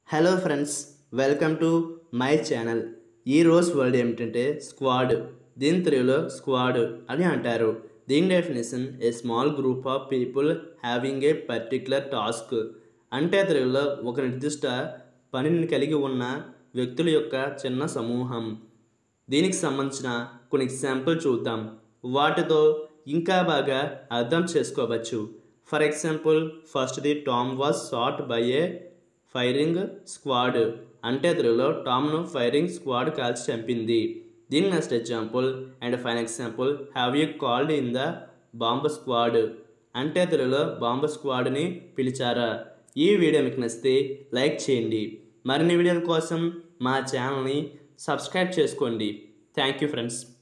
hello friends welcome to my channel ఈ రోజు word ఏమిటంటే స్క్వాడ్ దీని తెలుగులో స్క్వాడ్ అని అంటారు దీని definition a small group of people having a particular task అంటే తెలుగులో ఒక నిర్దిష్ట పనిని కలిగి ఉన్న వ్యక్తుల యొక్క చిన్న సమూహం దీనికి సంబంధించిన కొన్ని ఎగ్జాంపుల్ చూద్దాం వాటితో ఇంకా బాగా అర్థం చేసుకోవచ్చు for example first the Tom was shot by a firing squad అంటే తెలుగులో టామ్ను ఫైరింగ్ స్క్వాడ్ కాల్చి చంపింది దీని next example and fine example have you called in the bomb squad అంటే తెలుగులో బాంబ్ స్క్వాడ్ని పిలిచారా ఈ వీడియో మీకు నచ్చితే లైక్ చేయండి మరిన్ని వీడియోల కోసం మా ఛానల్ని సబ్స్క్రైబ్ చేసుకోండి థ్యాంక్ యూ ఫ్రెండ్స్